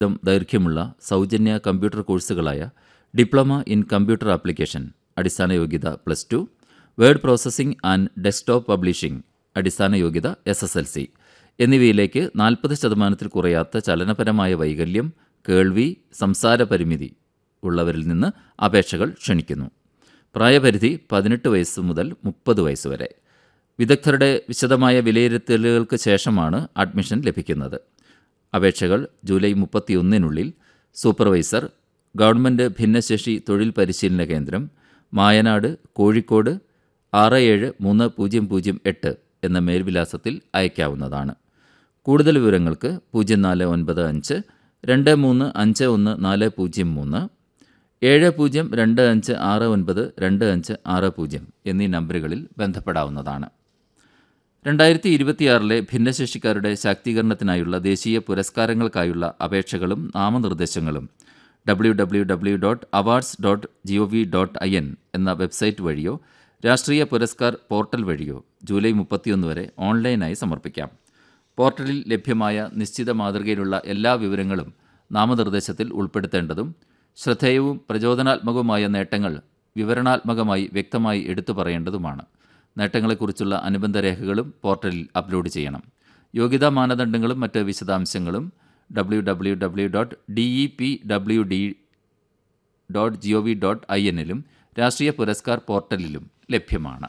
വർഷം ദൈർഘ്യമുള്ള സൗജന്യ കമ്പ്യൂട്ടർ കോഴ്സുകളായ ഡിപ്ലോമ ഇൻ കമ്പ്യൂട്ടർ ആപ്ലിക്കേഷൻ അടിസ്ഥാന യോഗ്യത plus two word processing and desktop publishing അടിസ്ഥാന യോഗ്യത എസ് എസ് എൽ സി എന്നിവയിലേക്ക് നാൽപ്പത് ശതമാനത്തിൽ കുറയാത്ത ചലനപരമായ വൈകല്യം കേൾവി സംസാര പരിമിതി ഉള്ളവരിൽ നിന്ന് അപേക്ഷകൾ ക്ഷണിക്കുന്നു പ്രായപരിധി പതിനെട്ട് വയസ്സ് മുതൽ മുപ്പത് വയസ്സ് വരെ വിദഗ്ധരുടെ വിശദമായ വിലയിരുത്തലുകൾക്ക് ശേഷമാണ് അഡ്മിഷൻ ലഭിക്കുന്നത് അപേക്ഷകൾ ജൂലൈ മുപ്പത്തിയൊന്നിനുള്ളിൽ സൂപ്പർവൈസർ ഗവൺമെൻറ് ഭിന്നശേഷി തൊഴിൽ പരിശീലന കേന്ദ്രം മായനാട് കോഴിക്കോട് ആറ് ഏഴ് മൂന്ന് പൂജ്യം പൂജ്യം എട്ട് എന്ന മേൽവിലാസത്തിൽ അയക്കാവുന്നതാണ് കൂടുതൽ വിവരങ്ങൾക്ക് പൂജ്യം നാല് ഒൻപത് അഞ്ച് രണ്ട് മൂന്ന് അഞ്ച് ഒന്ന് നാല് പൂജ്യം മൂന്ന് ഏഴ് പൂജ്യം രണ്ട് അഞ്ച് ആറ് ഒൻപത് രണ്ട് അഞ്ച് ആറ് പൂജ്യം എന്നീ നമ്പറുകളിൽ ബന്ധപ്പെടാവുന്നതാണ് രണ്ടായിരത്തി ഇരുപത്തിയാറിലെ ഭിന്നശേഷിക്കാരുടെ ശാക്തീകരണത്തിനായുള്ള ദേശീയ പുരസ്കാരങ്ങൾക്കായുള്ള അപേക്ഷകളും നാമനിർദ്ദേശങ്ങളും W W W dot awards dot G O V dot I N എന്ന വെബ്സൈറ്റ് വഴിയോ രാഷ്ട്രീയ പുരസ്കാർ പോർട്ടൽ വഴിയോ ജൂലൈ മുപ്പത്തിയൊന്ന് വരെ ഓൺലൈനായി സമർപ്പിക്കാം പോർട്ടലിൽ ലഭ്യമായ നിശ്ചിത മാതൃകയിലുള്ള എല്ലാ വിവരങ്ങളും നാമനിർദ്ദേശത്തിൽ ഉൾപ്പെടുത്തേണ്ടതും ശ്രദ്ധേയവും പ്രചോദനാത്മകവുമായ നേട്ടങ്ങൾ വിവരണാത്മകമായി വ്യക്തമായി എടുത്തു പറയേണ്ടതുമാണ് നേട്ടങ്ങളെക്കുറിച്ചുള്ള അനുബന്ധ രേഖകളും പോർട്ടലിൽ അപ്ലോഡ് ചെയ്യണം യോഗ്യതാ മാനദണ്ഡങ്ങളും മറ്റ് വിശദാംശങ്ങളും W W W dot D E P W D dot G O V dot I എന്നിലും രാഷ്ട്രീയ പുരസ്കാർ പോർട്ടലിലും ലഭ്യമാണ്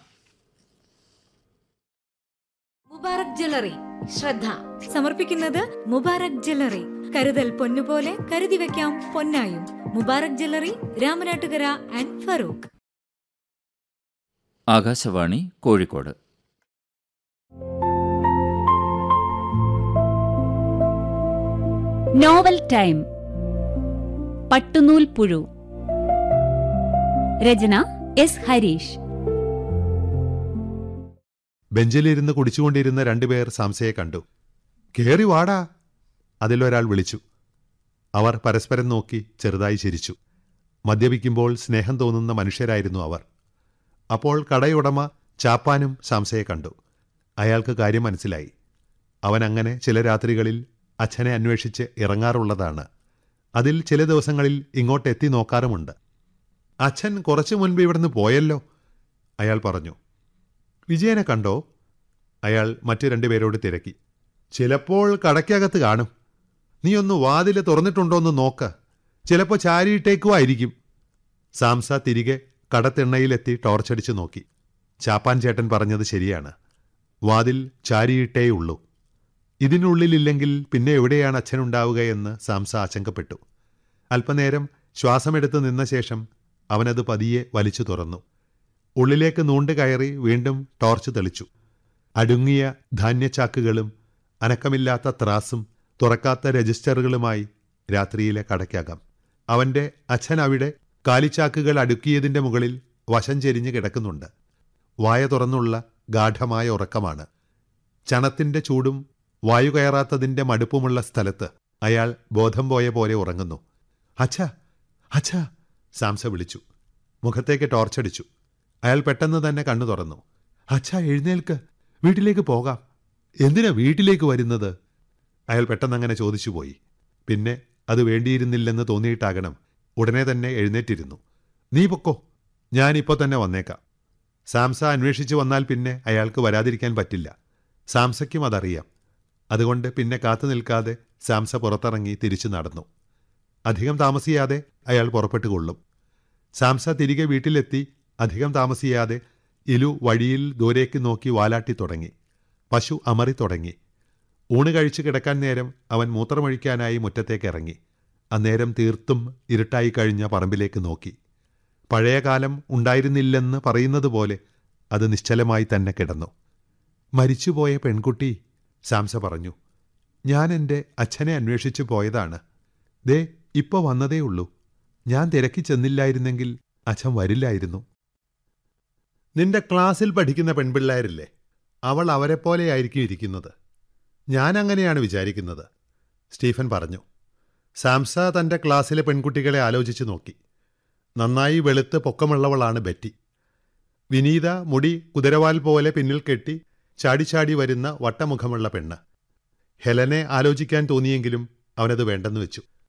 മുബാറക് ജ്വല്ലറി ശ്രദ്ധ സമർപ്പിക്കുന്നത് മുബാറക് ജ്വല്ലറി കരുതൽ പൊന്നുപോലെ കരുതി വെക്കാം പൊന്നായും Mubarak jewellery Ramanattukara and Farook Akashvani Kozhikode novel time പട്ടുനൂൽ പുഴു രചന എസ് ഹരീഷ് ബെഞ്ചിലിരുന്ന് കുടിച്ചുകൊണ്ടിരുന്ന രണ്ടുപേർ സാംസയെ കണ്ടു കേറി വാടാ അതിലൊരാൾ വിളിച്ചു അവർ പരസ്പരം നോക്കി ചെറുതായി ചിരിച്ചു മദ്യപിക്കുമ്പോൾ സ്നേഹം തോന്നുന്ന മനുഷ്യരായിരുന്നു അവർ അപ്പോൾ കടയുടമ ചാപ്പാനും സാംസയെ കണ്ടു അയാൾക്ക് കാര്യം മനസ്സിലായി അവൻ അങ്ങനെ ചില രാത്രികളിൽ അച്ഛനെ അന്വേഷിച്ച് ഇറങ്ങാറുള്ളതാണ് അതിൽ ചില ദിവസങ്ങളിൽ ഇങ്ങോട്ട് എത്തി നോക്കാറുമുണ്ട് അച്ഛൻ കുറച്ചു മുൻപ് ഇവിടുന്ന് പോയല്ലോ അയാൾ പറഞ്ഞു വിജയനെ കണ്ടോ അയാൾ മറ്റു രണ്ടുപേരോട് തിരക്കി ചിലപ്പോൾ കടയ്ക്കകത്ത് കാണും നീ ഒന്ന് വാതില് തുറന്നിട്ടുണ്ടോന്ന് നോക്ക് ചിലപ്പോൾ ചാരിയിട്ടേക്കുമായിരിക്കും സാംസ തിരികെ കടത്തിണ്ണയിലെത്തി ടോർച്ചടിച്ചു നോക്കി ചാപ്പാൻ ചേട്ടൻ പറഞ്ഞത് ശരിയാണ് വാതിൽ ചാരിയിട്ടേയുള്ളൂ ഇതിനുള്ളിലില്ലെങ്കിൽ പിന്നെ എവിടെയാണ് അച്ഛനുണ്ടാവുകയെന്ന് സാംസ ആശങ്കപ്പെട്ടു അല്പനേരം ശ്വാസമെടുത്ത് നിന്ന ശേഷം അവനത് പതിയെ വലിച്ചു തുറന്നു ഉള്ളിലേക്ക് നൂണ്ട് കയറി വീണ്ടും ടോർച്ച് തെളിച്ചു അടുങ്ങിയ ധാന്യച്ചാക്കുകളും അനക്കമില്ലാത്ത ത്രാസും തുറക്കാത്ത രജിസ്റ്ററുകളുമായി രാത്രിയിലെ കടയ്ക്കകം അവന്റെ അച്ഛൻ അവിടെ കാലിച്ചാക്കുകൾ അടുക്കിയതിന്റെ മുകളിൽ വശം ചെരിഞ്ഞ് കിടക്കുന്നുണ്ട് വായ തുറന്നുള്ള ഗാഠമായ ഉറക്കമാണ് ചണത്തിന്റെ ചൂടും വായു കയറാത്തതിന്റെ മടുപ്പുമുള്ള സ്ഥലത്ത് അയാൾ ബോധം പോയ പോലെ ഉറങ്ങുന്നു അച്ഛ അച്ഛ സാംസ വിളിച്ചു മുഖത്തേക്ക് ടോർച്ചടിച്ചു അയാൾ പെട്ടെന്ന് തന്നെ കണ്ണു തുറന്നു അച്ഛ എഴുന്നേൽക്ക് വീട്ടിലേക്ക് പോകാം എന്തിനാ വീട്ടിലേക്ക് വരുന്നത് അയാൾ പെട്ടെന്നങ്ങനെ ചോദിച്ചുപോയി പിന്നെ അത് വേണ്ടിയിരുന്നില്ലെന്ന് തോന്നിയിട്ടാകണം ഉടനെ തന്നെ എഴുന്നേറ്റിരുന്നു നീ പൊക്കോ ഞാനിപ്പോൾ തന്നെ വന്നേക്കാം സാംസ അന്വേഷിച്ചു വന്നാൽ പിന്നെ അയാൾക്ക് വരാതിരിക്കാൻ പറ്റില്ല സാംസയ്ക്കും അതറിയാം അതുകൊണ്ട് പിന്നെ കാത്തു നിൽക്കാതെ സാംസ പുറത്തിറങ്ങി തിരിച്ചു നടന്നു അധികം താമസിയാതെ അയാൾ പുറപ്പെട്ടുകൊള്ളും സാംസ തിരികെ വീട്ടിലെത്തി അധികം താമസിയാതെ ഇലു വഴിയിൽ ദൂരേക്ക് നോക്കി വാലാട്ടി തുടങ്ങി പശു അമറി തുടങ്ങി ഊണ് കഴിച്ചു കിടക്കാൻ നേരം അവൻ മൂത്രമൊഴിക്കാനായി മുറ്റത്തേക്ക് ഇറങ്ങി അന്നേരം തീർത്തും ഇരുട്ടായി കഴിഞ്ഞ പറമ്പിലേക്ക് നോക്കി പഴയ കാലം ഉണ്ടായിരുന്നില്ലെന്ന് പറയുന്നത് പോലെ അത് നിശ്ചലമായി തന്നെ കിടന്നു മരിച്ചുപോയ പെൺകുട്ടി സാംസ പറഞ്ഞു ഞാൻ എൻ്റെ അച്ഛനെ അന്വേഷിച്ചു പോയതാണ് ദേ ഇപ്പൊ വന്നതേ ഉള്ളൂ ഞാൻ തിരക്കി ചെന്നില്ലായിരുന്നെങ്കിൽ അച്ഛൻ വരില്ലായിരുന്നു നിന്റെ ക്ലാസ്സിൽ പഠിക്കുന്ന പെൺപിള്ളേരില്ലേ അവൾ അവരെപ്പോലെയായിരിക്കും ഇരിക്കുന്നത് ഞാൻ അങ്ങനെയാണ് വിചാരിക്കുന്നത് സ്റ്റീഫൻ പറഞ്ഞു സാംസ തൻ്റെ ക്ലാസ്സിലെ പെൺകുട്ടികളെ ആലോചിച്ചു നോക്കി നന്നായി വെളുത്ത് പൊക്കമുള്ളവളാണ് ബെറ്റി വിനീത മുടി കുതിരവാൽ പോലെ പിന്നിൽ കെട്ടി ചാടിച്ചാടി വരുന്ന വട്ടമുഖമുള്ള പെണ്ണ് ഹെലനെ ആലോചിക്കാൻ തോന്നിയെങ്കിലും അവനത് വേണ്ടെന്ന് വെച്ചു